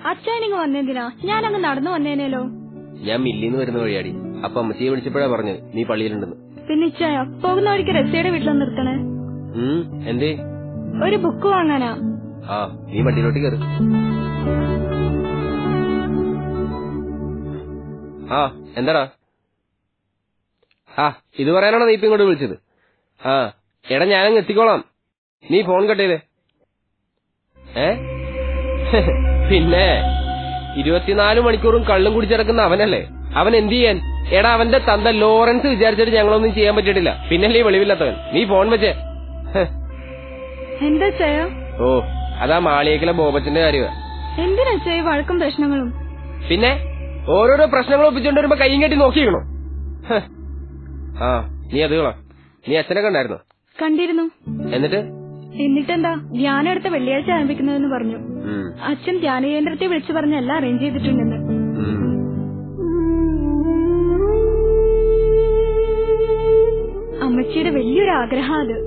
അച്ഛനിങ്ങ് വന്നെന്തിനാ ഞാൻ അങ്ങ് നടന്നു വന്നേനേലോ ഞാൻ മില്ലിന്ന് വരുന്ന വഴിയാടി അപ്പൊ അമ്മച്ചിയെ വിളിച്ചപ്പോഴാ പറഞ്ഞു നീ പള്ളിയിലുണ്ടെന്ന് പിന്നെ ഇച്ചായ പോകുന്ന വഴിക്ക് റസിയുടെ വീട്ടിൽ നിർത്തണേ ഉം എന്തേ ഒരു ബുക്ക് വാങ്ങാനാ ആ നീ വണ്ടിയിലോട്ട് കയറ് ആ എന്താടാ ആ ഇത് പറയാനാണോ നീ ഇപ്പൊ ഇങ്ങോട്ട് വിളിച്ചത് ആ എടാ ഞാനങ്ങ് എത്തിക്കോളാം നീ ഫോൺ കട്ട് ചെയ്തേ ഏ പിന്നെ ഇരുപത്തിനാല് മണിക്കൂറും കള്ളും കുടിച്ചിടക്കുന്ന അവനല്ലേ അവൻ എന്ത് ചെയ്യാൻ എടാ അവന്റെ തന്ത ലോറൻസ് വിചാരിച്ചിട്ട് ഞങ്ങളൊന്നും ചെയ്യാൻ പറ്റിയിട്ടില്ല പിന്നല്ലേ ഈ വെളിവില്ലാത്തവൻ നീ ഫോൺ വെച്ചേ ഹ്. എന്താ ചായ ഓ അതാ മാളിയേക്കിലെ ബോബത്തിന്റെ കാര്യമാ എന്തിനാ ചായ വഴക്കും പ്രശ്നങ്ങളും പിന്നെ ഓരോരോ പ്രശ്നങ്ങൾ ഒപ്പിച്ചോണ്ട് വരുമ്പോ കൈയും കെട്ടി നോക്കിക്കണോ ഹ്. ആ നീ അത് കളാ നീ അച്ഛനെ കണ്ടായിരുന്നോ കണ്ടിരുന്നു എന്നിട്ട് എന്നിട്ടെന്താ ധ്യാനം അടുത്ത വെള്ളിയാഴ്ച ആരംഭിക്കുന്നതെന്ന് പറഞ്ഞു ഉം, അച്ഛൻ ധ്യാന കേന്ദ്രത്തെ വിളിച്ചു പറഞ്ഞ് എല്ലാം അറേഞ്ച് ചെയ്തിട്ടുണ്ടെന്ന് ഉം. അമ്മച്ചിയുടെ വലിയൊരു ആഗ്രഹം അത്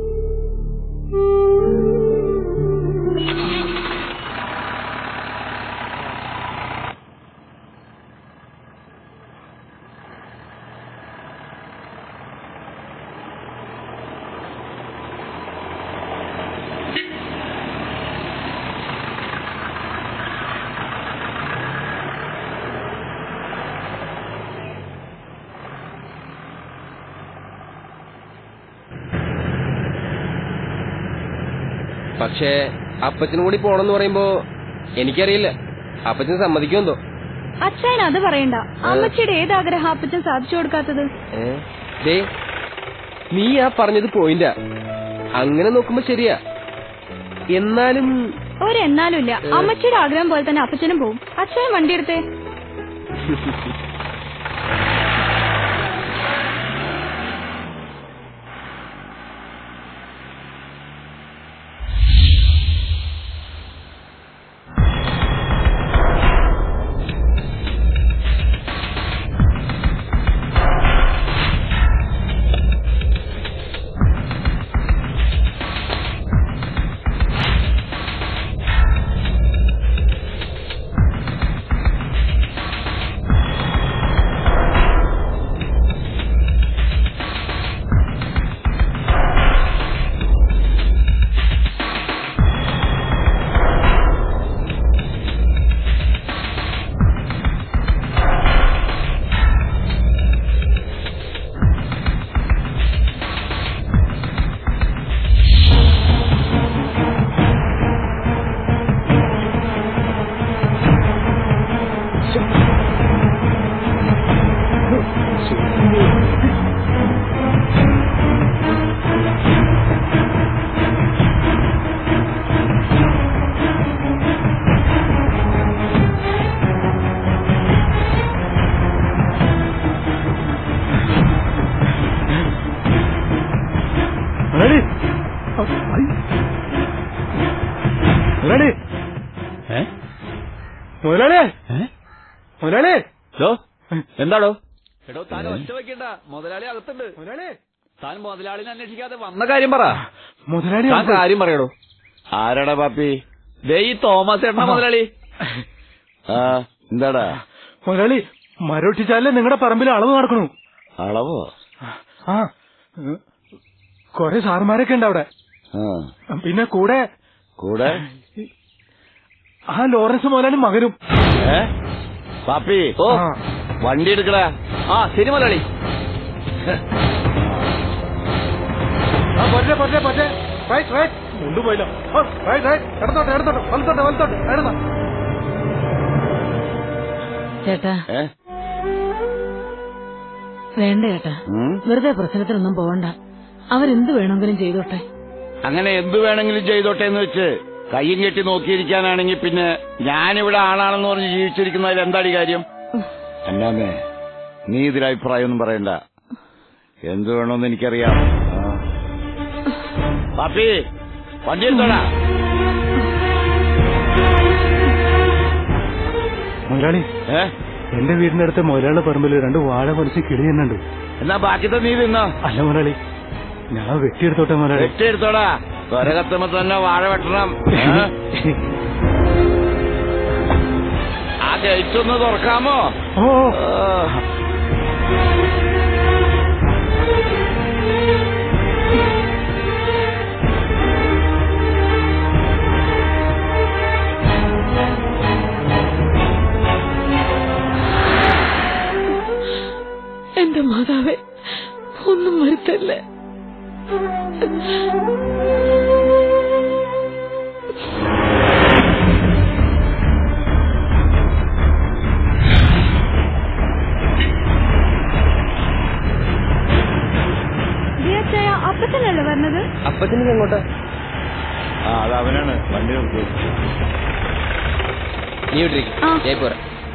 പക്ഷേ അപ്പച്ചനും കൂടി പോണെന്ന് പറയുമ്പോ എനിക്കറിയില്ല അപ്പച്ചൻ സമ്മതിക്കുമെന്തോ അച്ഛൻ അത് പറയണ്ട അമ്മച്ചിയുടെ ഏത് ആഗ്രഹം അപ്പച്ചൻ സാധിച്ചു കൊടുക്കാത്തത് ഏ? ദേ നീ ആ പറഞ്ഞത് പോയിന്റാ അങ്ങനെ നോക്കുമ്പോ ശരിയാ എന്നാലും ഒരെന്നാലും ഇല്ല അമ്മച്ചിയുടെ ആഗ്രഹം പോലെ തന്നെ അപ്പച്ചനും പോവും അച്ഛൻ വണ്ടി എടുത്തേ മുതലാളി മുതലാളി മുതലാളി മുതലാളി എന്താടോ എടോ താൻ ഒറ്റ വെക്കണ്ട മുതലാളി അകത്തുണ്ട് മുതലാളി താൻ മുതലാളിനെ അന്വേഷിക്കാതെ വന്ന കാര്യം പറ മുതലാളി താൻ കാര്യം പറയടോ ആരാടാ പാപ്പി ദേ ഈ തോമസ് ഏട്ടന മുതലാളി ആ എന്താടാ മുതലാളി മരൊട്ടിച്ചാലേ നിങ്ങളുടെ പറമ്പിൽ അളവ് നടക്കണു അളവോ ആ കൊറേ സാറുമാരൊക്കെ ഉണ്ട് അവിടെ ആ പിന്നെ കൂടെ കൂടെ ആ ലോറൻസ് മുതലാളി മകനും ഏ പാപ്പി ഓ ആ. വണ്ടി എടുക്കടാ ആ ശരി മുതലാളി ആ, പോരെ, പോരെ, പോരെ. Right, right. കൊണ്ടുപോയില്ലോ ഓ, റൈറ്റ്, റൈറ്റ്. ഇടത്തോട്ട്, ഇടത്തോട്ട്, വലത്തോട്ട്, വലത്തോട്ട്, ഇടന്ന്. ചേട്ടാ ഏ വേണ്ട ചേട്ടാ ഉം? വെറുതെ പ്രശ്നത്തിനൊന്നും പോവണ്ട അവരെന്ത് വേണമെങ്കിലും ചെയ്തോട്ടെ അങ്ങനെ എന്ത് വേണമെങ്കിലും ചെയ്തോട്ടെ എന്ന് വെച്ച് കയ്യും കെട്ടി നോക്കിയിരിക്കാനാണെങ്കിൽ പിന്നെ ഞാനിവിടെ ആളാണെന്ന് പറഞ്ഞ് ജീവിച്ചിരിക്കുന്നതിൽ എന്താടി കാര്യം അന്നാമേ നീ ഇതിൽ അഭിപ്രായമൊന്നും പറയണ്ട എന്ത് വേണമെന്ന് എനിക്കറിയാം ആ. പാപ്പി വണ്ടി എടുത്തോടാ മുതലാളി ഏ എന്റെ വീടിന്റെ അടുത്ത് മുതലാളിയുടെ പറമ്പിൽ രണ്ട് വാഴ കുറച്ച് കിളി തന്നെ ഉണ്ട് എന്നാ ബാക്കിത്തെ നീ തിന്നോ അല്ല മുതലാളി ഞാൻ വെട്ടിയെടുത്തോട്ടെ മുതലാളി വെട്ടിയെടുത്തോടാ ത്വര കത്തുമ്പോ തന്നെ വാഴ വെട്ടണം ഏ? ഗേറ്റ് ഒന്ന് തുറക്കാമോ ഓ ആ. എന്റെ മാതാവേ ഒന്നും വരുത്തല്ലേ ദേ അച്ചായ അപ്പച്ചനല്ലേ പറഞ്ഞത് അപ്പത്തിന് എങ്ങോട്ടാ ആ അത് അവനാണ് വണ്ടി നിർത്തി നീ വിട്ടിരിക്കും ആ. ഞാൻ പോരാ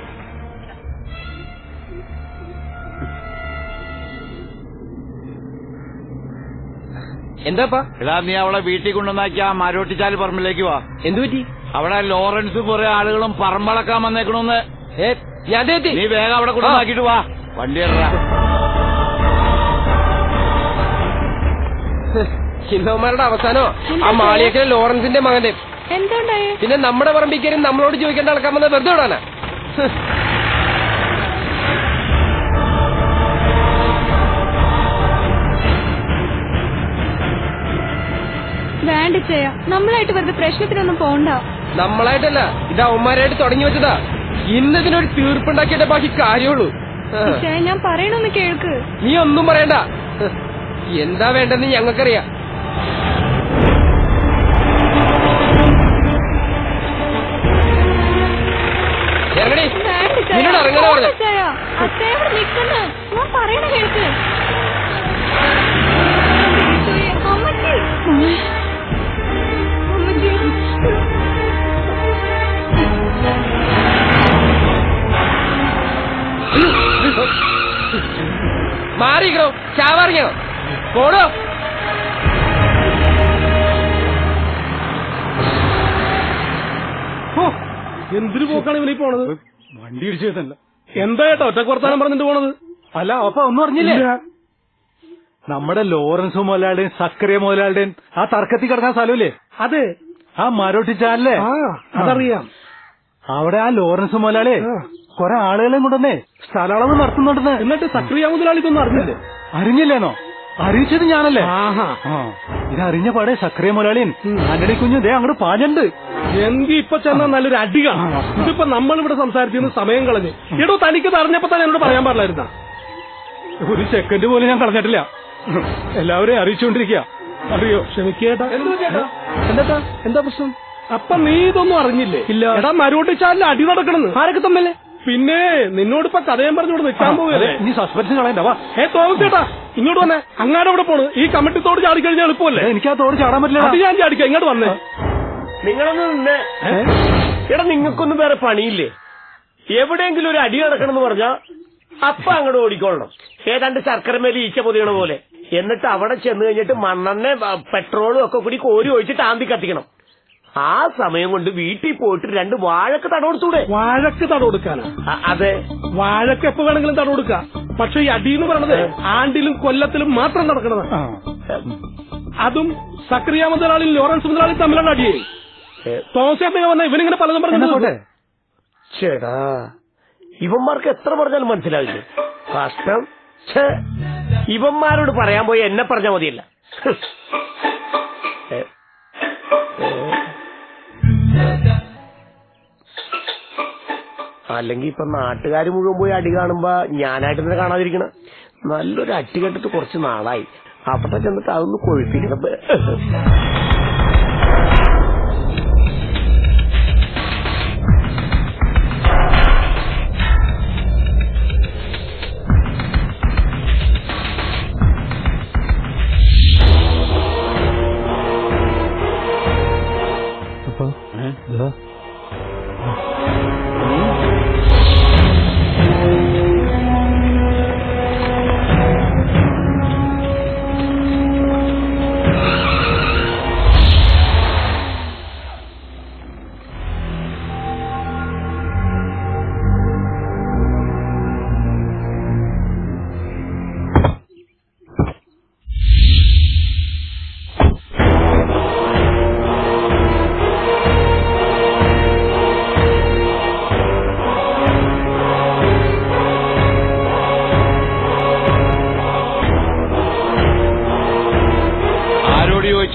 എന്താപ്പാ എടാ നീ അവളെ വീട്ടിൽ കൊണ്ടുവന്നാക്കി ആ മരോട്ടിച്ചാൽ പറമ്പിലേക്ക് വാ എന്തു പറ്റി അവിടെ ലോറൻസ് കുറെ ആളുകളും പറമ്പളക്കാൻ വന്നേക്കണോന്ന് ഏ ഞാൻ ദേ എത്തി നീ വേഗം അവിടെ കൊണ്ടുവന്നാക്കിട്ട് വാ വണ്ടി ഇറ ഹിന്ദവന്മാരുടെ അവസാനോ ആ മാളിയക്കലെ ലോറൻസിന്റെ മകന്റെ എന്തുണ്ടായേ പിന്നെ നമ്മുടെ പറമ്പിക്കാരും നമ്മളോട് ചോദിക്കേണ്ട ആൾക്കാൻ വന്ന വെറുതെ വിടാനാ ഹ്. വേണ്ട ചയ നമ്മളായിട്ട് വെറുതെ പ്രശ്നത്തിനൊന്നും പോണ്ട നമ്മളായിട്ടല്ല ഇത് അവന്മാരായിട്ട് തുടങ്ങി വെച്ചതാ ഇന്നതിനൊരു തീർപ്പുണ്ടാക്കിയിട്ടേ ബാക്കി കാര്യമുള്ളൂ ആ. ചയ ഞാൻ പറയണൊന്ന് കേൾക്ക് നീ ഒന്നും പറയണ്ട ഹ്. എന്താ വേണ്ടെന്ന് ഞങ്ങൾക്കറിയാം ഇറങ്ങടി വേണ്ട ചയ നിന്നോട് ഇറങ്ങണ പോണ്ട പറഞ്ഞെ. ചയ അച്ഛയ ഇവിടെ നിക്കുന്നു ഞാൻ പറയണ കേൾക്ക് ചയ, അമ്മച്ചി അമ്മച്ചി മാറിക്കണോ ചാവാറിങ്ങോ പോടോ ഹോ, എന്തൊരു പോക്കാണ് ഇവനീ പോണത് വണ്ടി ഇടിച്ചതല്ല എന്താ ചേട്ടാ ഒറ്റ വർത്താനം പറഞ്ഞിട്ട് പോണത് അല്ല അപ്പൊ ഒന്നും അറിഞ്ഞില്ലേ നമ്മുടെ ലോറൻസ് മുതലാളുടെയും സക്കറിയ മുതലാളുടെയും ആ തർക്കത്തിൽ കിടക്കാൻ സ്ഥലമില്ലേ അതെ ആ മരോട്ടിച്ചാലേ അതറിയാം അവിടെ ആ ലോറൻസ് മുതലാളി കൊറേ ആളുകളെയും കൊണ്ടുവന്നേ സ്ഥലളവ് നടത്തുന്നുണ്ടെന്ന് എന്നിട്ട് സക്രിയ മുതലാളി ഇതൊന്നും അറിഞ്ഞില്ലേ അറിഞ്ഞില്ലേനോ അറിയിച്ചത് ഞാനല്ലേ ആ ഇത് അറിഞ്ഞ പാടെ സക്രിയ മുതലാളിയും ആന്റണി കുഞ്ഞു ദേ അങ്ങോട്ട് പാഞ്ഞുണ്ട് എങ്കി ഇപ്പൊ ചെന്ന നല്ലൊരു അടി കാണാം ഇതിപ്പോ നമ്മൾ ഇവിടെ സംസാരിച്ചിരുന്ന സമയം കളഞ്ഞ് എടോ തനിക്ക് അറിഞ്ഞപ്പോ തന്നെ എന്നോട് പറയാൻ പാടില്ലായിരുന്ന ഒരു സെക്കൻഡ് പോലും ഞാൻ കളഞ്ഞിട്ടില്ല എല്ലാവരെയും അറിയിച്ചുകൊണ്ടിരിക്കുക അറിയോ ക്ഷമിക്കേട്ടാ എന്താ എന്താ പ്രശ്നം അപ്പൊ നീ ഇതൊന്നും അറിഞ്ഞില്ലേ ഇല്ല. എടാ മരോട്ടിച്ചാലിൽ അടി നടക്കണെന്ന് ആരൊക്കെ തമ്മില് പിന്നെ നിന്നോട് ഇപ്പൊ കഥയും പറഞ്ഞോട് നിൽക്കാൻ പോവല്ലേ നീ സസ്പെൻഷൻ കളയണ്ട വാ ഏ തോമസേട്ടാ ഇങ്ങോട്ട് വന്നേ അങ്ങാടെ ഇവിടെ പോണ് ഈ കമ്മിറ്റിത്തോട് ചാടിക്കഴിഞ്ഞാൽ എളുപ്പമല്ലേ എനിക്ക് ആ തോട് ചാടാൻ പറ്റില്ല അത് ഞാൻ ചാടിക്കാം ഇങ്ങോട്ട് വന്നേ നിങ്ങളൊന്ന് നിന്നേ എടാ നിങ്ങൾക്കൊന്നും വേറെ പണിയില്ലേ എവിടെയെങ്കിലും ഒരു അടി നടക്കണമെന്ന് പറഞ്ഞാ അപ്പ അങ്ങോട്ട് ഓടിക്കൊള്ളണം ഏതാണ്ട് ശർക്കര മേലെ ഈച്ച പൊതിയണ പോലെ എന്നിട്ട് അവിടെ ചെന്ന് കഴിഞ്ഞിട്ട് മണ്ണെണ്ണ ബ- പെട്രോളും ഒക്കെ കൂടി കോരി ഒഴിച്ചിട്ട് ആന്തി കത്തിക്കണം ആ സമയം കൊണ്ട് വീട്ടിൽ പോയിട്ട് രണ്ട് വാഴക്ക് തടവെടുത്തൂടെ വാഴക്ക് തട കൊടുക്കാനാ അ- അതെ വാഴക്ക് എപ്പോ വേണമെങ്കിലും തട കൊടുക്കാം പക്ഷെ ഈ അടി എന്ന് പറയണത് ആണ്ടിലും കൊല്ലത്തിലും മാത്രം നടക്കണതാണ് ആ. അതും സക്രിയ മുതലാളിയും ലോറൻസ് മുതലാളിയും തമ്മിലുള്ള അടിയേ ഏ, തോമസേട്ടനെ വന്ന ഇവനിങ്ങനെ പലതും എന്നാ പോട്ടെ പറഞ്ഞു ചേടാ ഇവന്മാർക്ക് എത്ര പറഞ്ഞാലും മനസ്സിലാവില്ലേ കഷ്ടം ഛേ, ഇവന്മാരോട് പറയാൻ പോയി എന്നെ പറഞ്ഞാ മതിയല്ല ഹ്. ഏ, ഏ. അല്ലെങ്കിൽ ഇപ്പൊ നാട്ടുകാർ മുഴുവൻ പോയി അടി കാണുമ്പോ ഞാനായിട്ട് തന്നെ കാണാതിരിക്കണം നല്ലൊരു അടി കെട്ടിട്ട് കുറച്ച് നാളായി അവിടെ ചെന്നിട്ട് അതൊന്ന് കൊഴുപ്പിക്കണം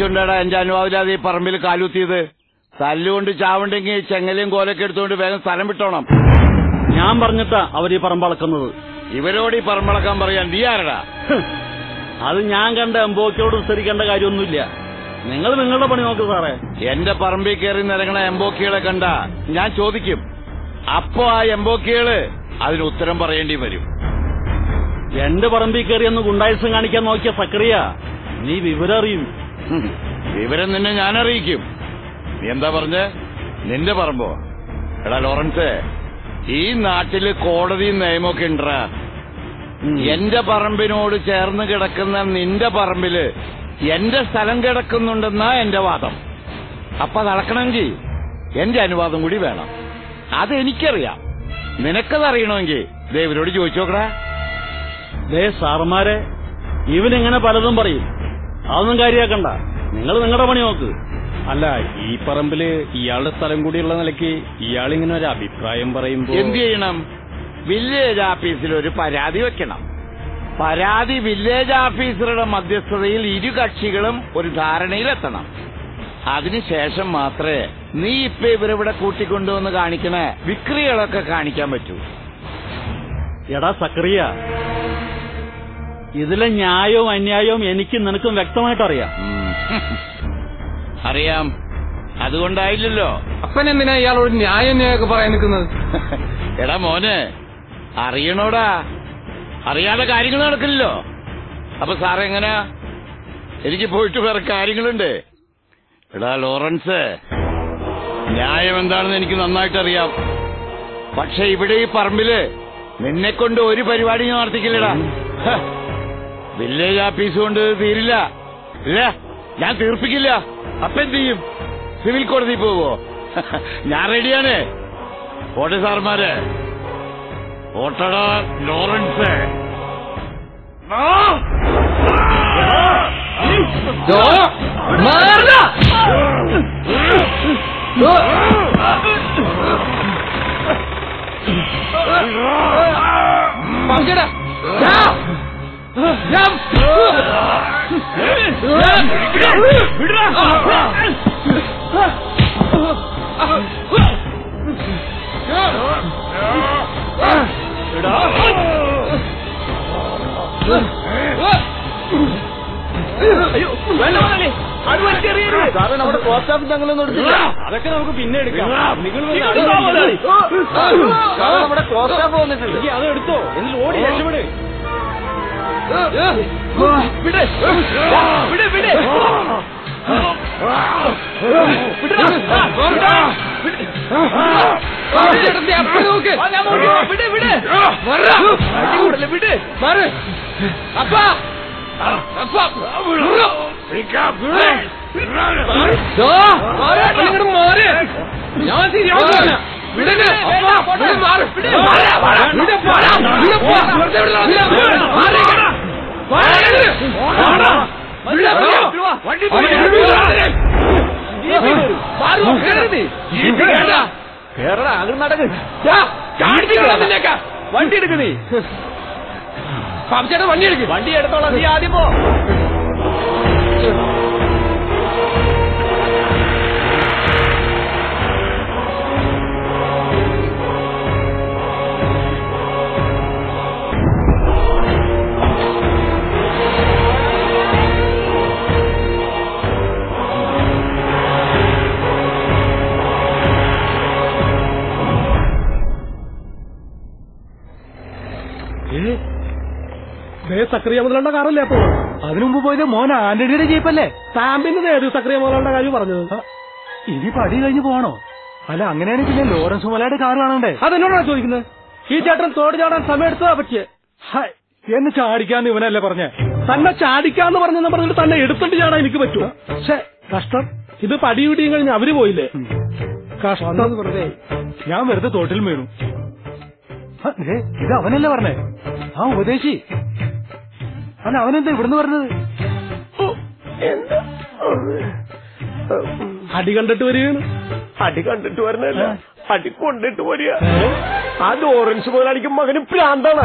എന്തുകൊണ്ടാടാ എന്റെ അനുവാദമില്ലാതെ ഈ പറമ്പിൽ കാലുത്തിയത് തല്ലുകൊണ്ട് ചാവുണ്ടെങ്കിൽ ചെങ്ങലയും കോലൊക്കെ എടുത്തുകൊണ്ട് വേഗം സ്ഥലം വിട്ടോണം ഞാൻ പറഞ്ഞിട്ടാ അവർ ഈ പറമ്പളക്കുന്നത് ഇവരോട് ഈ പറമ്പളക്കാൻ പറയാൻ നീ ആരടാ അത് ഞാൻ കണ്ട എംബോക്കയോട് ഉത്തരിക്കേണ്ട കാര്യമൊന്നുമില്ല നിങ്ങൾ നിങ്ങളുടെ പണി നോക്ക് സാറേ എന്റെ പറമ്പിൽ കയറി നിരങ്ങണ എംബോക്കികളെ കണ്ട ഞാൻ ചോദിക്കും അപ്പോ ആ എംബോക്കികള് അതിന് ഉത്തരം പറയേണ്ടി വരും എന്റെ പറമ്പിൽ കയറി ഒന്ന് ഗുണ്ടായുസം കാണിക്കാൻ നോക്കിയ സക്രിയ നീ വിവരം അറിയും ഹും. വിവരം നിന്നെ ഞാൻ അറിയിക്കും നീ എന്താ പറഞ്ഞ നിന്റെ പറമ്പോ എടാ ലോറൻസ് ഈ നാട്ടില് കോടതിയും നിയമമൊക്കെ ഉണ്ടറാ എന്റെ പറമ്പിനോട് ചേർന്ന് കിടക്കുന്ന നിന്റെ പറമ്പില് എന്റെ സ്ഥലം കിടക്കുന്നുണ്ടെന്നാ എന്റെ വാദം അപ്പൊ നടക്കണമെങ്കിൽ എന്റെ അനുവാദം കൂടി വേണം അത് എനിക്കറിയാം നിനക്കത് അറിയണമെങ്കിൽ ദേവരോട് ചോദിച്ചു നോക്കടാ ദേ സാറന്മാരെ ഇവനിങ്ങനെ പലതും പറയും അതൊന്നും കാര്യാക്കണ്ട നിങ്ങൾ നിങ്ങളുടെ പണി നോക്ക് അല്ല ഈ പറമ്പില് ഇയാളുടെ സ്ഥലം കൂടിയുള്ള നിലയ്ക്ക് ഇയാൾ ഇങ്ങനെ ഒരു അഭിപ്രായം പറയുമ്പോ എന്ത് ചെയ്യണം വില്ലേജ് ഓഫീസിൽ ഒരു പരാതി വെക്കണം പരാതി വില്ലേജ് ഓഫീസറുടെ മധ്യസ്ഥതയിൽ ഇരു കക്ഷികളും ഒരു ധാരണയിലെത്തണം അതിനുശേഷം മാത്രമേ നീ ഇപ്പൊ ഇവരിവിടെ കൂട്ടിക്കൊണ്ടുവന്ന് കാണിക്കണ വിക്രികളൊക്കെ കാണിക്കാൻ പറ്റൂ എടാ സക്രിയ ഇതിലെ ന്യായവും അന്യായവും എനിക്കും നിനക്കും വ്യക്തമായിട്ട് അറിയാം ഉം. അറിയാം അതുകൊണ്ടായില്ലല്ലോ അപ്പൻ എന്തിനാ ഇയാളോട് ന്യായം ന്യായമൊക്കെ പറയാൻ നിൽക്കുന്നത് എടാ മോനെ അറിയണോടാ അറിയാതെ കാര്യങ്ങൾ നടക്കില്ലല്ലോ അപ്പൊ സാർ എങ്ങനാ എനിക്ക് പോയിട്ട് വേറെ കാര്യങ്ങളുണ്ട് എടാ ലോറൻസ് ന്യായം എന്താണെന്ന് എനിക്ക് നന്നായിട്ട് അറിയാം പക്ഷെ ഇവിടെ ഈ പറമ്പില് നിന്നെ കൊണ്ട് ഒരു പരിപാടി ഞാൻ നടത്തിക്കില്ലടാ ഹ, വില്ലേജ് ഓഫീസ് കൊണ്ട് തീരില്ല ഇല്ല ഞാൻ തീർപ്പിക്കില്ല അപ്പൊ എന്ത് ചെയ്യും സിവിൽ കോടതി പോവോ ഞാൻ റെഡിയാണ് ഓട്ടെ സാർമാരെ ഓട്ടടാ ലോറൻസ് അതൊക്കെ നമുക്ക് പിന്നെ എടുക്കാം നിങ്ങൾ നമ്മുടെ ക്ലോസ് സ്റ്റാഫ് വന്നിട്ടുണ്ട് അത് എടുത്തോ എന്നിട്ട് ഓടി രക്ഷപ്പെട് വിട് വിട് വിട് വിട് വിട് വിട് മാറ് അപ്പാ അപ്പാ ഇങ്ങോട്ട് മാറ് ഞാൻ ശരിയാവില്ല വിടല് വിട് മാറ് വിട് വിട് പോടാ വിട് പോ വെറുതെ വിടലാ മാറി വണ്ടി എടുക്കുന്നേ പാപ്പച്ചേട്ടാ വണ്ടി എടുക്ക് വണ്ടി എടുത്തോളാം നീ ആദ്യം പോ സക്രിയ മുതലാണ്ട കാറല്ലേ അപ്പോ അതിനു മുമ്പ് പോയത് മോൻ ആന്റണിയുടെ ജീപ്പല്ലേ സാമ്പിന്റെ നേര് സക്രിയ മുതലാണ്ട കാര്യം പറഞ്ഞത് ഇനി പടി കഴിഞ്ഞ് പോണോ അല്ല അങ്ങനെയാണെങ്കിൽ പിന്നെ ലോറൻസ് മുലയുടെ കാർ കാണണ്ടേ അതെന്നോടാണ് ചോദിക്കുന്നത് ഈ ചേട്ടൻ തോട് ചാടാൻ സമയം എടുത്തതാ പറ്റിയേ ഹായ്, എന്നെ ചാടിക്കാന്ന് ഇവനല്ലേ പറഞ്ഞേ തന്നെ ചാടിക്കാന്ന് പറഞ്ഞെന്ന് പറഞ്ഞിട്ട് തന്നെ എടുത്തിട്ട് ചാടാൻ എനിക്ക് പറ്റുമോ പക്ഷേ കഷ്ടം ഇത് പടിയുടിയും കഴിഞ്ഞ് അവര് പോയില്ലേ കഷ്ടം വെറുതെ ഞാൻ വെറുതെ തോട്ടിൽ വീണു ആ, ദേ, ഇത് അവനല്ലേ പറഞ്ഞേ ആ ഉപദേശി അല്ല അവനെന്താ ഇവിടുന്ന് പറഞ്ഞത് അടി കണ്ടിട്ട് വരികയാണ് അടി കണ്ടിട്ട് വരണല്ല അടി കൊണ്ടിട്ട് വരിക ആ ലോറൻസ് മുതലാളിക്കും മകനും പ്രാന്താണ്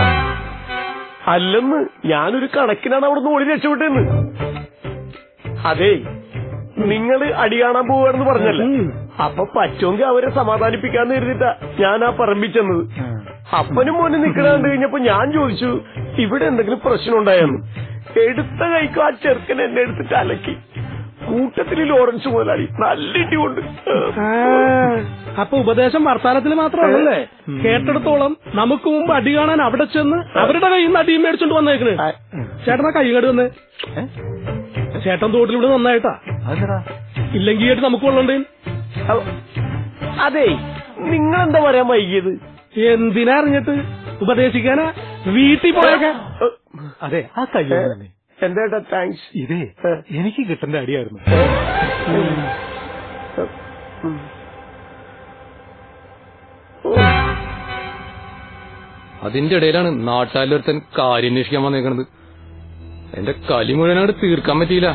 അല്ലെന്ന് ഞാനൊരു കണക്കിനാണ് അവിടുന്ന് ഓടി രക്ഷപ്പെട്ടെന്ന് അതെ നിങ്ങള് അടി കാണാൻ പോവാണെന്ന് പറഞ്ഞല്ലേ അപ്പൊ പറ്റുമെങ്കിൽ അവരെ സമാധാനിപ്പിക്കാന്ന് കരുതിട്ടാ ഞാൻ ആ പറമ്പിൽ ചെന്നത് അപ്പനും മോനും നിക്കണ കണ്ടു കഴിഞ്ഞപ്പോ ഞാൻ ചോദിച്ചു ഇവിടെ എന്തെങ്കിലും പ്രശ്നം ഉണ്ടായെന്ന് എടുത്ത കൈക്ക് ആ ചെറുക്കൻ എന്നെ എടുത്തിട്ട് അലക്കി കൂട്ടത്തിൽ ലോറൻസ് മുതലാളി നല്ല ഇടി കൊണ്ട് ആ, അപ്പൊ ഉപദേശം വർത്താനത്തിൽ മാത്രമല്ലേ കേട്ടെടുത്തോളം നമുക്ക് മുമ്പ് അടി കാണാൻ അവിടെ ചെന്ന് അവരുടെ കയ്യിൽ നിന്ന് അടിയും മേടിച്ചോണ്ട് വന്നേക്കണ് ചേട്ടനാ കൈ കേട് വന്ന് ചേട്ടൻ തോട്ടിലൂടെ നന്നായിട്ടാ ഇല്ലെങ്കിൽ കേട്ട് നമുക്ക് കൊള്ളണ്ടേ അതെ നിങ്ങളെന്താ പറയാൻ വൈകിയത് എന്തിനാ അറിഞ്ഞിട്ട് ഉപദേശിക്കാനാ വീട്ടിൽ പോയേക്കാ അതെ ആ കയ്യോ തന്നെ എന്താ താങ്ക്സ് ഇതേ എനിക്ക് കിട്ടേണ്ട അടിയായിരുന്നു അതിന്റെ ഇടയിലാണ് നാട്ടാലൊരുത്തൻ കാര്യം അന്വേഷിക്കാൻ വന്നേക്കണത് എന്റെ കലി മുഴുവനായിട്ട് തീർക്കാൻ പറ്റിയില്ല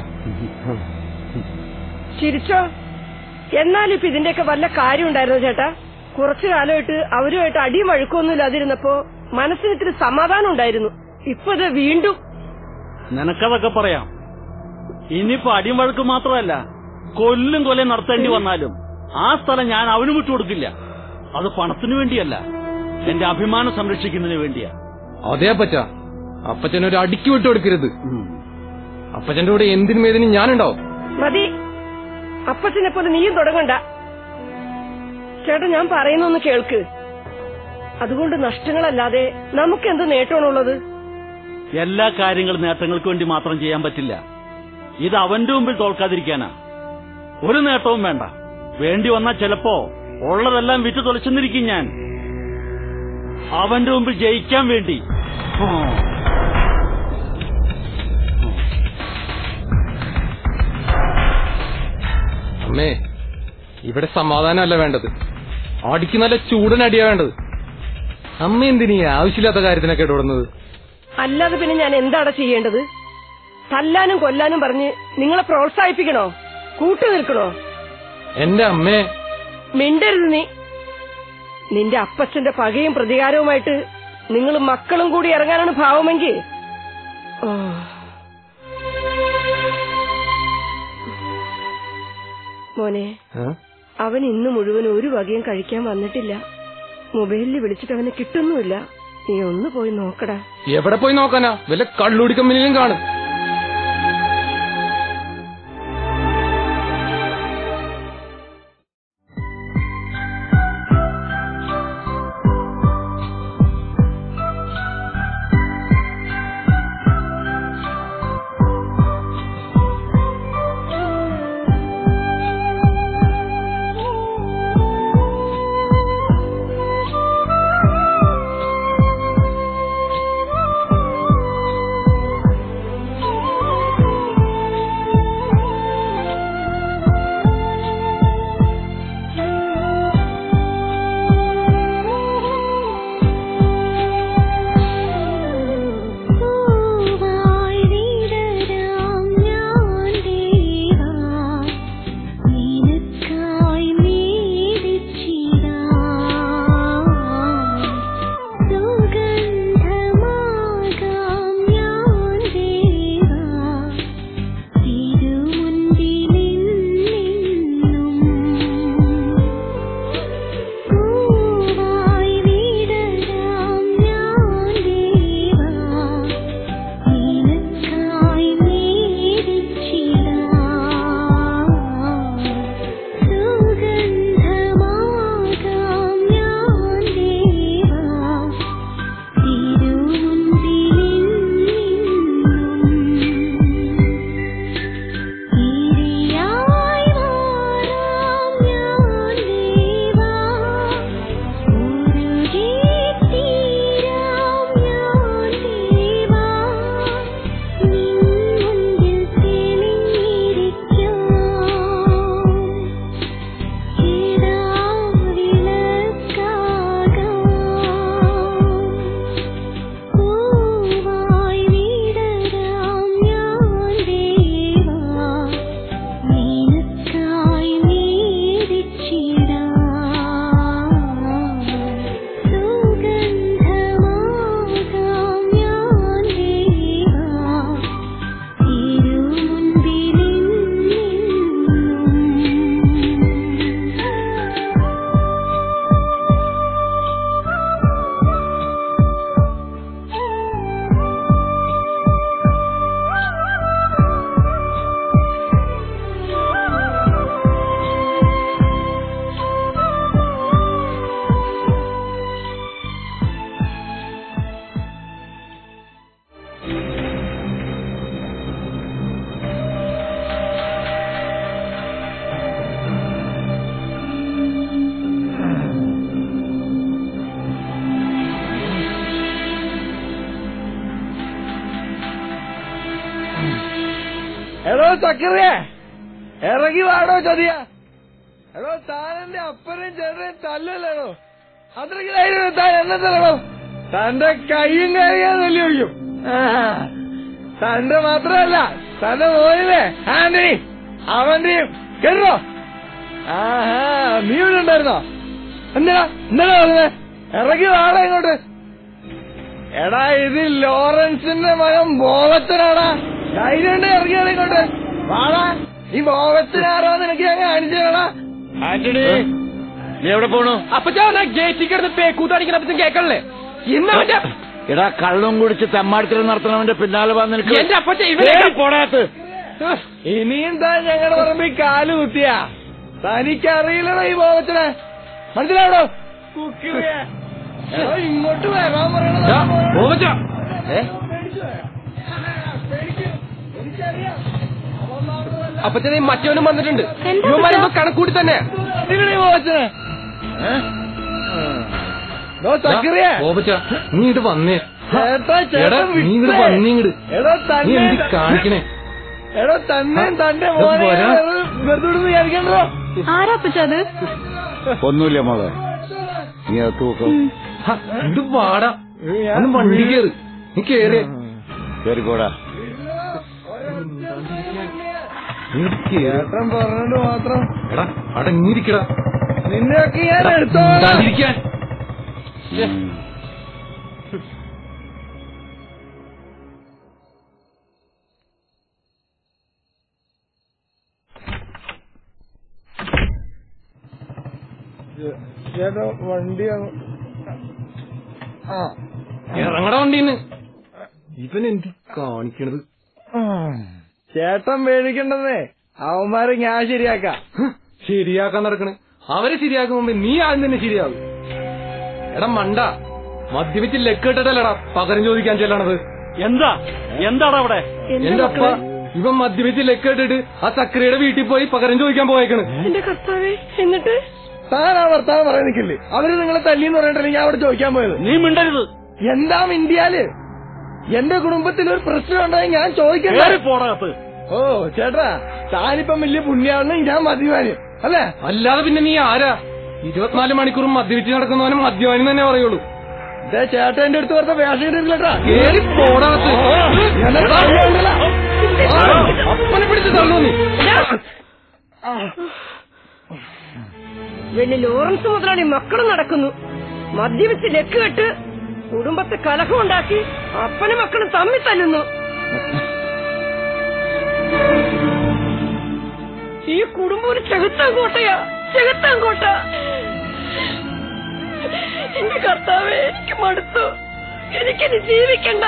ചിരിച്ചോ എന്നാലിപ്പോ ഇതിന്റെയൊക്കെ വല്ല കാര്യം ഉണ്ടായിരുന്നു ചേട്ടാ കുറച്ചു കാലമായിട്ട് അവരുമായിട്ട് അടിയും വഴുക്കൊന്നും ഇല്ലാതിരുന്നപ്പോ മനസ്സിന് ഇത്തിരി സമാധാനം ഉണ്ടായിരുന്നു ഇപ്പൊ ഇത് വീണ്ടും നിനക്കതൊക്കെ പറയാം ഇനിയിപ്പോ അടിയും വഴക്ക് മാത്രമല്ല കൊല്ലും കൊല്ലം നടത്തേണ്ടി വന്നാലും ആ സ്ഥലം ഞാൻ അവന് വിട്ടുകൊടുക്കില്ല അത് പണത്തിനു വേണ്ടിയല്ല എന്റെ അഭിമാനം സംരക്ഷിക്കുന്നതിന് വേണ്ടിയാ അതേ പറ്റ അപ്പച്ചൻ ഒരു അടിക്ക് വിട്ടു കൊടുക്കരുത് അപ്പച്ചന്റെ കൂടെ എന്തിനും ഏതിനും ഞാനുണ്ടാവും മതി അപ്പച്ചനെ പോലെ നീയും തുടങ്ങണ്ട ചേട്ടാ ഞാൻ പറയുന്നൊന്ന് കേൾക്ക് അതുകൊണ്ട് നഷ്ടങ്ങളല്ലാതെ നമുക്കെന്ത് നേട്ടമാണുള്ളത് എല്ലാ കാര്യങ്ങളും നേട്ടങ്ങൾക്ക് വേണ്ടി മാത്രം ചെയ്യാൻ പറ്റില്ല ഇത് അവന്റെ മുമ്പിൽ തോൽക്കാതിരിക്കാനാ ഒരു നേട്ടവും വേണ്ട വേണ്ടി വന്നാൽ ചിലപ്പോ ഉള്ളതെല്ലാം വിറ്റ് തൊളിച്ചെന്നിരിക്കും ഞാൻ അവന്റെ മുമ്പിൽ ജയിക്കാൻ വേണ്ടി അമ്മേ ഇവിടെ സമാധാനമല്ല വേണ്ടത് അടിക്ക് നല്ല ചൂടൻ അടിയാ വേണ്ടത് അമ്മ എന്തിനീ ആവശ്യമില്ലാത്ത കാര്യത്തിനൊക്കെ ഇടപെടുന്നത് അല്ലാതെ പിന്നെ ഞാൻ എന്താണ് ചെയ്യേണ്ടത് തല്ലാനും കൊല്ലാനും പറഞ്ഞ് നിങ്ങളെ പ്രോത്സാഹിപ്പിക്കണോ കൂട്ടു നിൽക്കണോ എന്റെ അമ്മേ മിണ്ടരുത് നീ നിന്റെ അപ്പച്ചന്റെ പകയും പ്രതികാരവുമായിട്ട് നിങ്ങൾ മക്കളും കൂടി ഇറങ്ങാനാണ് ഭാവമെങ്കിൽ ഓ. മോനെ അവൻ ഇന്ന് മുഴുവൻ ഒരു വകയും കഴിക്കാൻ വന്നിട്ടില്ല മൊബൈലിൽ വിളിച്ചിട്ട് അവനെ കിട്ടുന്നുമില്ല നീ ഒന്ന് പോയി നോക്കടാ എവിടെ പോയി നോക്കാനാ വല്ല കള്ളുടി കമ്പനിയിലും കാണും എടോ ചക്കറിയേ ഇറങ്ങി വാടോ ചതിയ എടോ താനെന്റെ അപ്പനും ചേട്ടനും തല്ലല്ലേടോ അത്രയ്ക്ക് ധൈര്യം താൻ എന്നെ തരണോ തന്റെ കൈയും കൈയാ തല്ലി ഒഴിക്കും തന്റെ മാത്രമല്ല തന്റെ മോനില്ലേ ആന്റണി അവന്റെയും കേട്ടോ ആഹാ നീ ഇവിടെ ഉണ്ടായിരുന്നോ എന്താ എന്താ പറഞ്ഞത് ഇറങ്ങി വാടാ ഇങ്ങോട്ട് എടാ ഇത് ലോറൻസിന്റെ മകൻ ബോവച്ചനാടാ ധൈര്യം ഉണ്ട് ഇറങ്ങിയാണ് ഇങ്ങോട്ട് വാടാ ഈ ബോവച്ചനാരാന്ന് എനിക്ക് ഞാൻ കാണിച്ചേടാ ആന്റണി നീ എവിടെ പോണു അപ്പച്ചാ ഗേറ്റിൽ കിടന്ന് പേക്കൂത്തടിക്കുന്ന അപ്പച്ചൻ കേക്കണല്ലേ ഇന്നവന്റെ എടാ കള്ളും കുടിച്ച് തെമ്മാടിത്തരം നടത്തണവന്റെ പിന്നാലെ വന്ന് നിനക്ക് എന്റെ അപ്പച്ച ഇവനെ ഏയ് പോടാത്ത് ഇനിയും താൻ ഞങ്ങളുടെ പറമ്പിൽ കാല് കുത്തിയാ തനിക്കറിയില്ലടാ ഈ ബോവച്ചനെ മനസ്സിലാവടോ കുക്കിറിയ എടാ, ഇങ്ങോട്ട് വരാൻ പറയണ അപ്പച്ചനെ മറ്റവനും വന്നിട്ടുണ്ട് എന്താ ഇവന്മാരെന്തോ കണക്കൂട്ടി തന്നെ ഇവിടെ ബോവച്ചനെ ഡോ ചക്കറിയ ഓപ്പച്ച നീ ഇത് വന്നേ ചേട്ടാ എടാ ചേട്ടൻ നീ ഇങ്ങട് വിട്ടേ. വന്നേ ഇങ്ങട് എടോ നീ തന്നെ എന്ത് കാണിക്കണേ എടോ തന്നെയും തന്റെ ഇത് മോനെ വരാ. വെറുതെ വിടുന്ന് വിചാരിക്കണ്ടോ ആരാ അപ്പച്ച അത് ഒന്നുമില്ല മോളെ നീ അത് തൂക്കം ഹ, ഇത് വാടാ ഒന്ന് വണ്ടി കേറ് നീ കേറിയേ കേറിക്കോടാ നീ ഇങ്ങട് കേറ്. ചേട്ടൻ പറഞ്ഞോണ്ട് മാത്രം എടാ അടങ്ങിയിരിക്കടാ നിന്നെയൊക്കെ ഞാൻ എടുത്തോ ഉണ്ടാതിരിക്കാൻ ചേട്ടാ വണ്ടി അങ്ങ് ആ ഇറങ്ങടാ വണ്ടീന്ന് ഇവൻ എന്ത് കാണിക്കണത് ചേട്ടൻ പേടിക്കണ്ടെന്നേ അവന്മാരെ ഞാൻ ശരിയാക്കാം ഹ്, ശരിയാക്കാൻ നടക്കണ് അവരെ ശരിയാക്കും മുമ്പ് നീ ആദ്യം തന്നെ ശരിയാവും എടാ മണ്ട മദ്യപിച്ച് ലെക്കിട്ടല്ലടാ പകരം ചോദിക്കാൻ ചെല്ലണത് എന്താ എന്താടാ അവിടെ എന്റെ അപ്പ ഇവൻ മദ്യപിച്ച് ലെക്കിട്ടിട്ട് ആ സക്രിയുടെ വീട്ടിൽ പോയി പകരം ചോദിക്കാൻ പോയേക്കണ് എന്റെ കർത്താവേ എന്നിട്ട് താൻ ആ വർത്താനം പറയാൻ നിൽക്കില്ലേ അവര് നിങ്ങളെ തല്ലിന്ന് പറഞ്ഞിട്ടല്ലേ ഞാൻ അവിടെ ചോദിക്കാൻ പോയത് നീ മിണ്ടരുത് എന്താ ഇന്ത്യയില് എന്റെ കുടുംബത്തിൽ ഒരു പ്രശ്നം ഉണ്ടായി ഞാൻ ചോദിക്കണ്ടേ കേറി പോടകത്ത് ഓ ചേട്ടാ താനിപ്പം വലിയ പുണ്യാണെന്ന് ഞാൻ മദ്യപാനി അല്ലേ അല്ലാതെ പിന്നെ നീ ആരാ ഇരുപത്തിനാല് മണിക്കൂറും മദ്യപിച്ച് നടക്കുന്നവനും മദ്യപാനി തന്നെ പറയുള്ളൂ ദേ ചേട്ടൻ എന്റെ അടുത്ത് വെറുതെ വേഷം കിട്ടിയിട്ടില്ലട്ടാ കേറി പോടാകത്ത് ആ, അപ്പനെ പിടിച്ച് തള്ളൂ നീ വലിയ ലോറൻസ് മുതലാളി മക്കളും നടക്കുന്നു മദ്യപിച്ച് ലക്ക് കെട്ട് കുടുംബത്തെ കലഹമുണ്ടാക്കി അപ്പനും മക്കളും തമ്മിൽ തല്ലുന്നു ഈ കുടുംബം ഒരു ചെകുത്താൻ കോട്ടയാ ചെകുത്താൻ കോട്ട എന്റെ കർത്താവേ എനിക്ക് മടുത്തു എനിക്കിനി ജീവിക്കണ്ട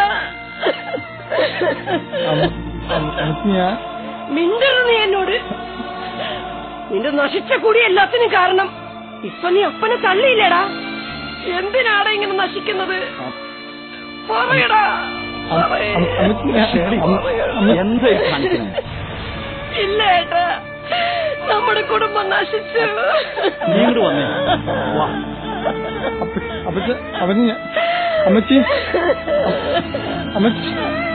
ഞാൻ മിണ്ടരുത് നീ എന്നോട് നിന്റെ നശിച്ച കുടി എല്ലാത്തിനും കാരണം ഇപ്പൊ നീ അപ്പനെ തള്ളിയില്ലേടാ എന്തിനാടാ ഇങ്ങനെ നശിക്കുന്നത് പറയടാ പറയ്. എന്താ ഈ കാണിക്കുന്നത് ഇല്ല ഏട്ടാ നമ്മുടെ കുടുംബം നശിച്ചു നീ ഇങ്ങോട്ട് വന്നേ വാ അവന് അമ്മച്ചി അമ്മച്ചി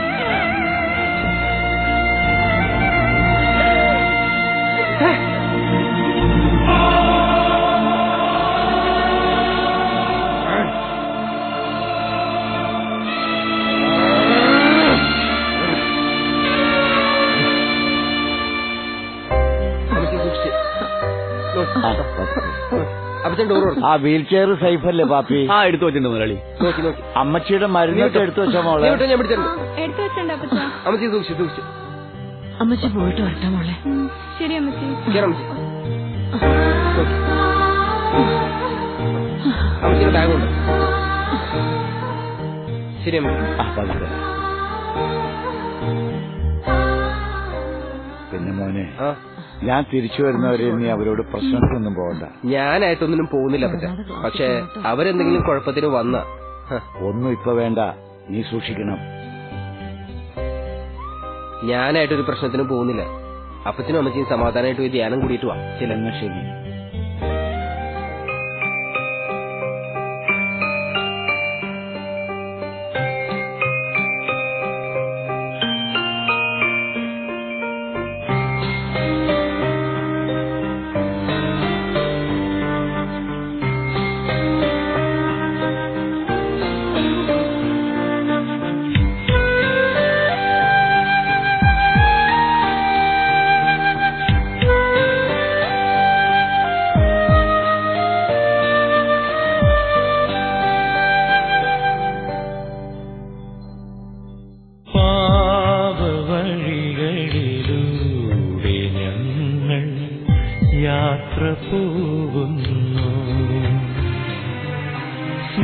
അപ്പച്ചൻ സൂക്ഷിച്ച് ആ, പത്ത്. അപ്പച്ചൻ ഡോർ തുറന്നു ആ വീൽ ചെയർ സേഫ് അല്ലേ പാപ്പി ആ എടുത്തു വെച്ചിട്ടുണ്ട് മുതലാളി നോക്കി നോക്കി അമ്മച്ചിയുടെ മരുന്നൊക്കെ എടുത്തു വെച്ച മോളെ നീ വിട്ടോ, ഞാൻ പിടിച്ചിട്ടുണ്ട് എടുത്തു വെച്ചിട്ടുണ്ട് അപ്പച്ച അമ്മച്ചി സൂക്ഷിച്ചു സൂക്ഷിച്ചു അമ്മച്ചി പോയിട്ട് വരട്ടെ മോളെ ഉം, ശരി അമ്മച്ചി കേറാം അമ്മച്ചി അമ്മച്ചിയുടെ ബാഗുണ്ട് ശരി അമ്മച്ചി ആ, പതുക്കെ. പിന്നെ മോനെ ആ ഞാൻ തിരിച്ചു വരുന്നവരെ നീ അവരോട് പ്രശ്നത്തിനൊന്നും പോകണ്ട ഞാനായിട്ടൊന്നിനും പോകുന്നില്ല അപ്പച്ച പക്ഷെ അവരെന്തെങ്കിലും കുഴപ്പത്തിന് വന്ന ഒന്നും ഇപ്പൊ വേണ്ട നീ സൂക്ഷിക്കണം ഞാനായിട്ടൊരു പ്രശ്നത്തിനും പോകുന്നില്ല അപ്പച്ചനും അമ്മച്ചിയും സമാധാനമായിട്ട് പോയി ധ്യാനം കൂടിയിട്ട് വാ ചില എന്നാ ശരി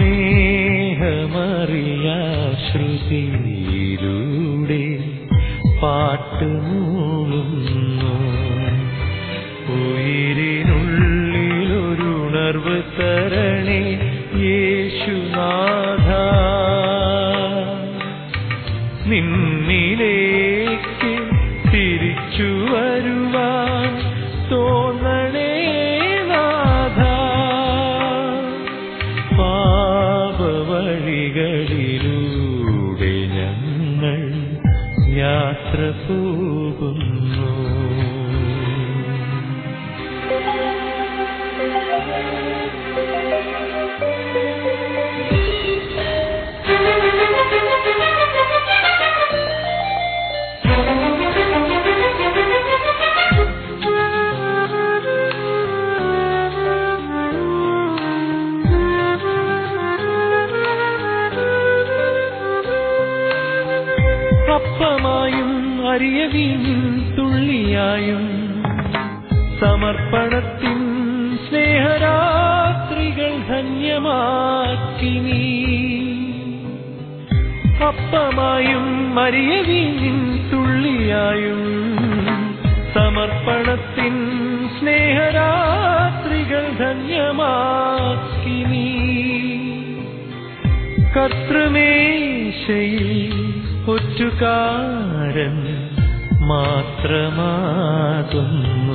സ്നേഹമറിയാശ്രുതിയിലൂടെ പാട്ടുമൂളുന്നു ഉയിരിനുള്ളിലൊരുണർവ് തരണേ യേശുനാഥ നിന്നിലേക്ക് തിരിച്ചു വരുവാൻ തോന്നണേ നാഥ പാപവഴികളിലൂടെ ഞങ്ങൾ യാത്ര പോകുന്നു അപ്പമായും അരിയവീഞ്ഞിൻ തുള്ളിയായും സമർപ്പണത്തിൻ സ്നേഹരാത്രികൾ ധന്യമാക്കി നീ അപ്പമായും അരിയവീഞ്ഞിൻ തുള്ളിയായും സമർപ്പണത്തിൻ സ്നേഹരാത്രികൾ ധന്യമാക്കി നീ കർത്തൃമേശയിൽ ഒറ്റുകാരൻ മാത്രമാകുന്നു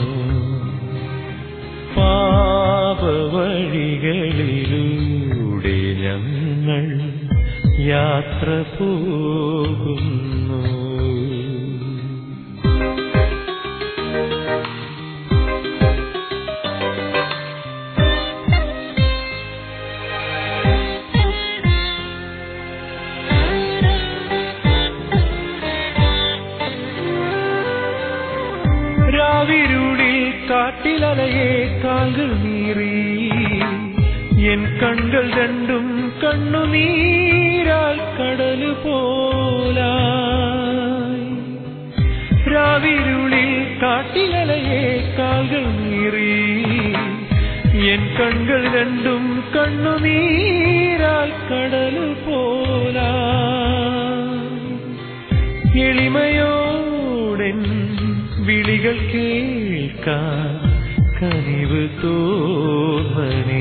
പാപവഴികളിലൂടെ ഞങ്ങൾ യാത്ര പോകുന്നു രാവിരുളിൽ കാട്ടിലലയെ കാൽകൾ നീറി എൻ കണ്ണുകൾ രണ്ടും കണ്ണുനീരാൽ കടല് പോലായി രാവിരുളിൽ കാട്ടിലലയെ കാൽകൾ നീറി എൻ കണ്ണുകൾ രണ്ടും കണ്ണുനീരാൽ കടല് പോലായി എളിമയോടെൻ വിളികൾ കേൾക്കാൻ കനിവ് തോന്നണേ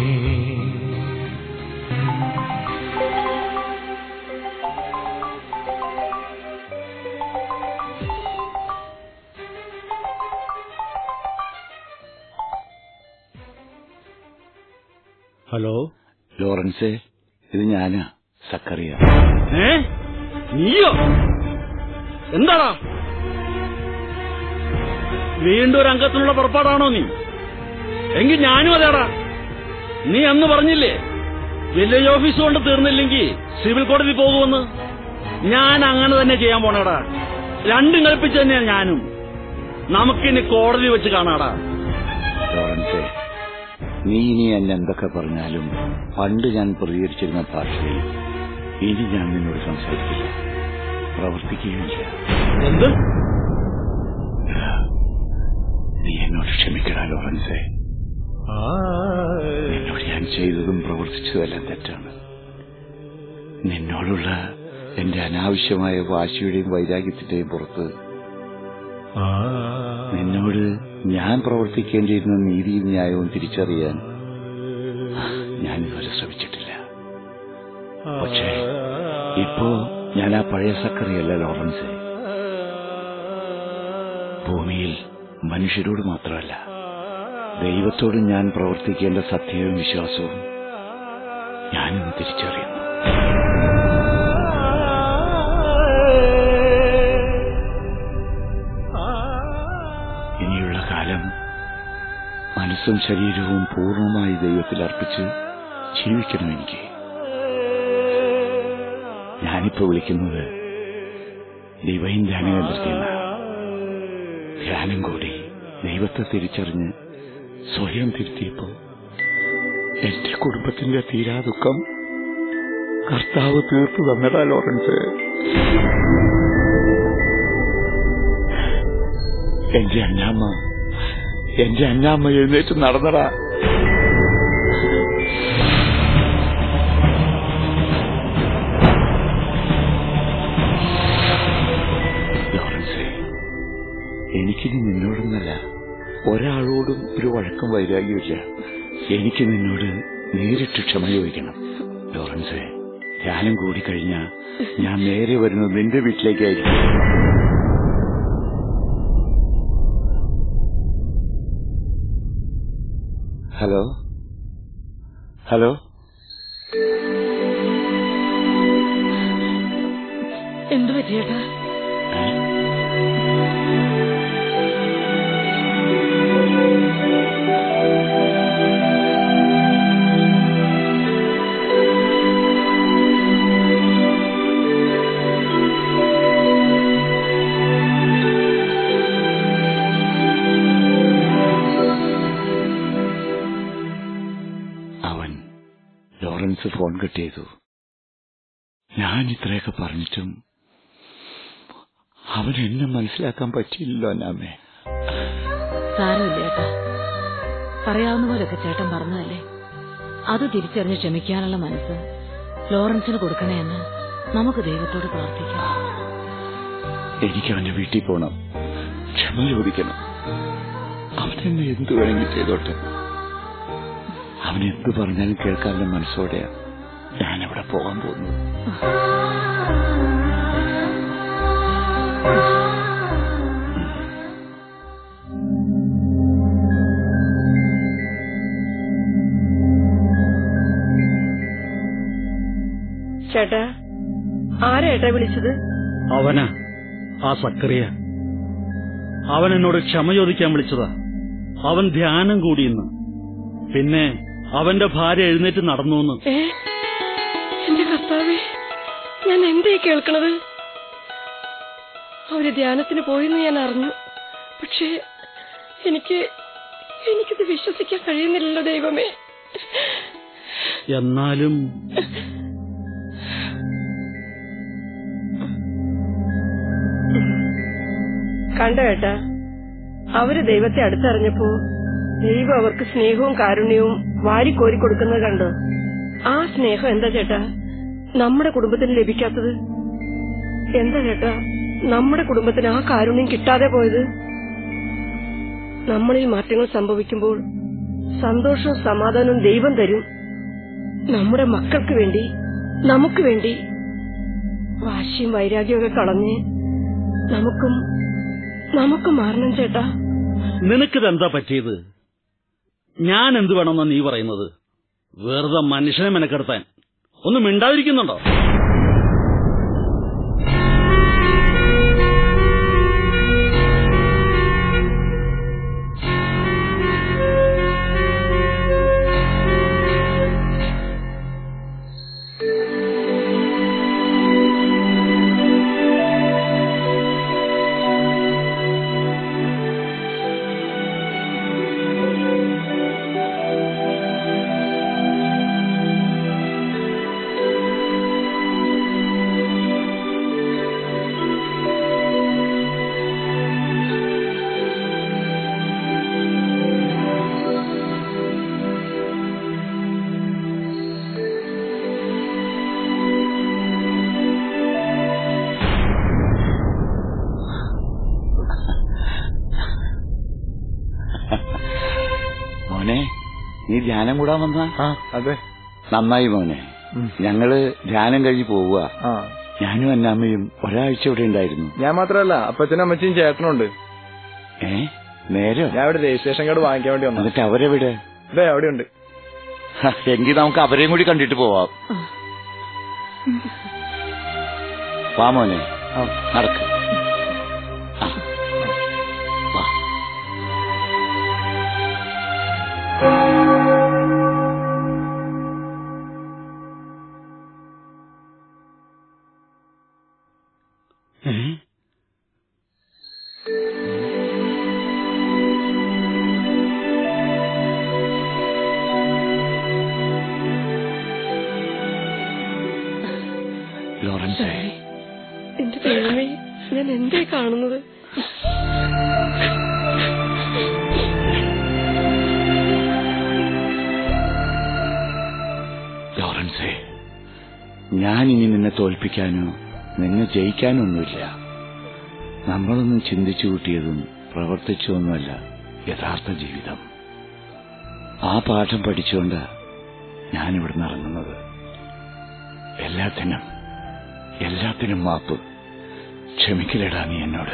ഹലോ ലോറൻസേ ഇത് ഞാനാ സക്കറിയ ഏ നീയോ എന്താടാ വീണ്ടും ഒരു അംഗത്തിനുള്ള പുറപ്പാടാണോ നീ എങ്കിൽ ഞാനും അതേടാ നീ അന്ന് പറഞ്ഞില്ലേ വില്ലേജ് ഓഫീസ് കൊണ്ട് തീർന്നില്ലെങ്കിൽ സിവിൽ കോടതി പോകുമെന്ന് ഞാൻ അങ്ങനെ തന്നെ ചെയ്യാൻ പോണേടാ രണ്ടും കൽപ്പിച്ച് തന്നെയാ ഞാനും നമുക്കിനി കോടതി വെച്ച് കാണാടാ ലോറൻസേ നീ ഇനി എന്നെ എന്തൊക്കെ പറഞ്ഞാലും പണ്ട് ഞാൻ പ്രതികരിച്ചിരുന്ന ഭാഷയിൽ ഇനി ഞാൻ നിന്നോട് സംസാരിക്കില്ല പ്രവർത്തിക്കുകയില്ല എന്ത് നീ എന്നോട് ക്ഷമിക്കടാ ലോറൻസേ നിന്നോട് ഞാൻ ചെയ്തതും പ്രവർത്തിച്ചതെല്ലാം തെറ്റാണ് നിന്നോടുള്ള എന്റെ അനാവശ്യമായ വാശിയുടെയും വൈരാഗ്യത്തിന്റെയും പുറത്ത് നിന്നോട് ഞാൻ പ്രവർത്തിക്കേണ്ടിയിരുന്ന നീതിയും ന്യായവും തിരിച്ചറിയാൻ ഞാൻ ഇതുവരെ ശ്രമിച്ചിട്ടില്ല പക്ഷേ ഇപ്പോ ഞാൻ ആ പഴയ സക്കറിയല്ല ലോറൻസ് ഭൂമിയിൽ മനുഷ്യരോട് മാത്രമല്ല ദൈവത്തോട് ഞാൻ പ്രവർത്തിക്കേണ്ട സത്യവും വിശ്വാസവും ഞാനിന്ന് തിരിച്ചറിയുന്നു ഇനിയുള്ള കാലം മനസ്സും ശരീരവും പൂർണ്ണമായി ദൈവത്തിൽ അർപ്പിച്ച് ജീവിക്കണം എനിക്ക് ഞാനിപ്പോ വിളിക്കുന്നത് ഡിവൈൻ ധ്യാനകേന്ദ്രത്തിൽ നിന്ന് ധ്യാനം കൂടി ദൈവത്തെ തിരിച്ചറിഞ്ഞ് സ്വയം തിരുത്തിയപ്പോ എന്റെ കുടുംബത്തിന്റെ തീരാ ദുഃഖം കർത്താവ് തീർത്തു തന്നടാ ലോറൻസ് എന്റെ അന്നാമ്മ എന്റെ അന്നാമ്മ എഴുന്നേറ്റ് നടന്നടാ ഒരാളോടും ഒരു വഴക്കം വൈരാഗ്യമില്ല എനിക്ക് നിന്നോട് നേരിട്ട് ക്ഷമ ചോദിക്കണം ലോറൻസേ ധ്യാനം കൂടി കഴിഞ്ഞാ ഞാൻ നേരെ വരുന്നത് നിന്റെ വീട്ടിലേക്കായിരിക്കും ഹലോ ഹലോ എന്തു പറ്റിയേട്ടാ അവൻ ലോറൻസ് ഫോൺ കട്ട് ചെയ്തു ഞാൻ ഇത്രയൊക്കെ പറഞ്ഞിട്ടും അവൻ എന്നെ മനസ്സിലാക്കാൻ പറ്റിയില്ലല്ലോ അന്നാമേ സാരമില്ല ഏട്ടാ പറയാവുന്ന പോലൊക്കെ ചേട്ടൻ പറഞ്ഞതല്ലേ അത് തിരിച്ചറിഞ്ഞ് ക്ഷമിക്കാനുള്ള മനസ്സ് ലോറൻസിന് കൊടുക്കണേ എന്ന് നമുക്ക് ദൈവത്തോട് പ്രാർത്ഥിക്കാം എനിക്ക് അവന്റെ വീട്ടിൽ പോണം ക്ഷമ ചോദിക്കണം അവൻ എന്നെ എന്തു വേണമെങ്കിൽ ചെയ്തോട്ടെ അവൻ എന്തു പറഞ്ഞാലും കേൾക്കാനുള്ള മനസ്സോടെയാ ഞാൻ അവിടെ പോകാൻ പോകുന്നത് ചേട്ടാ ആരാ ഏട്ടാ വിളിച്ചത് അവനാ ആ സക്കറിയ അവൻ എന്നോട് ക്ഷമ ചോദിക്കാൻ വിളിച്ചതാ അവൻ ധ്യാനം കൂടിയെന്ന് പിന്നെ അവന്റെ ഭാര്യ എഴുന്നേറ്റ് നടന്നു എന്ന് ഏ എന്റെ കർത്താവേ ഞാൻ എന്തേ കേൾക്കണത് അവര് ധ്യാനത്തിന് പോയെന്ന് ഞാൻ അറിഞ്ഞു പക്ഷേ എനിക്ക് എനിക്കിത് വിശ്വസിക്കാൻ കഴിയുന്നില്ലല്ലോ ദൈവമേ എന്നാലും കണ്ടോ ഏട്ടാ അവര് ദൈവത്തെ അടുത്തറിഞ്ഞപ്പോ ദൈവം അവർക്ക് സ്നേഹവും കാരുണ്യവും വാരിക്കോരി കൊടുക്കുന്നത് കണ്ടോ ആ സ്നേഹം എന്താ ചേട്ടാ നമ്മുടെ കുടുംബത്തിന് ലഭിക്കാത്തത് എന്താ ചേട്ടാ നമ്മുടെ കുടുംബത്തിന് ആ കാരുണ്യം കിട്ടാതെ പോയത് നമ്മളിൽ മാറ്റങ്ങൾ സംഭവിക്കുമ്പോൾ സന്തോഷവും സമാധാനവും ദൈവം തരും നമ്മുടെ മക്കൾക്ക് വേണ്ടി നമുക്ക് വേണ്ടി വാശിയും വൈരാഗ്യമൊക്കെ കളഞ്ഞ് നമുക്കും നമുക്ക് മാറണം ചേട്ടാ നിനക്കിതെന്താ പറ്റിയത് ഞാൻ എന്ത് വേണമെന്നാ നീ പറയുന്നത് വെറുതെ മനുഷ്യനെ മെനക്കെടുത്താൻ ഒന്നും മിണ്ടാതിരിക്കുന്നുണ്ടോ മോനെ നീ ധ്യാനം കൂടാൻ വന്ന അതെ നന്നായി മോനെ ഞങ്ങള് ധ്യാനം കഴിഞ്ഞ് പോവുക ആ ഞാനും അന്നാമ്മയും ഒരാഴ്ച ഇവിടെ ഉണ്ടായിരുന്നു ഞാൻ മാത്രമല്ല അപ്പച്ചനും അമ്മച്ചിയും ചേട്ടനുണ്ട് ഏ നേരോ ഞാൻ ഇവിടെ രജിസ്ട്രേഷൻ കാർഡ് വാങ്ങിക്കാൻ വേണ്ടി വന്നു എന്നിട്ട് അവരെവിടെ ഇതേ അവിടെയുണ്ട് ഹ, എങ്കിൽ നമുക്ക് അവരെയും കൂടി കണ്ടിട്ട് പോവാം വാ മോനെ നടക്ക് ആ. വാ. ഏ? ലോറൻസേ എന്റെ ദൈവമേ ഞാൻ എന്തേ കാണുന്നത് ലോറൻസേ ഞാൻ ഇനി നിന്നെ തോൽപ്പിക്കാനോ നിന്നെ ജയിക്കാനോ ഒന്നുമില്ല നമ്മളൊന്നും ചിന്തിച്ചു കൂട്ടിയതും പ്രവർത്തിച്ചതൊന്നുമല്ല യഥാർത്ഥ ജീവിതം ആ പാഠം പഠിച്ചുകൊണ്ട് ഞാനിവിടുന്ന് ഇറങ്ങുന്നത് എല്ലാത്തിനും എല്ലാത്തിനും മാപ്പ് ക്ഷമിക്കലടാ നീ എന്നോട്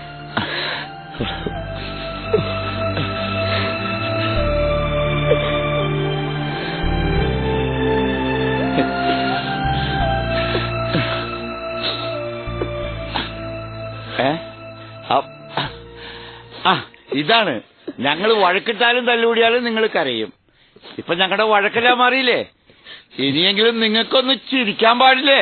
ഏ? അ- ആ ഇതാണ് ഞങ്ങൾ വഴക്കിട്ടാലും തല്ലുകൂടിയാലും നിങ്ങൾ കരയും ഇപ്പൊ ഞങ്ങളുടെ വഴക്കെല്ലാം മാറിയില്ലേ ഇനിയെങ്കിലും നിങ്ങൾക്കൊന്ന് ചിരിക്കാൻ പാടില്ലേ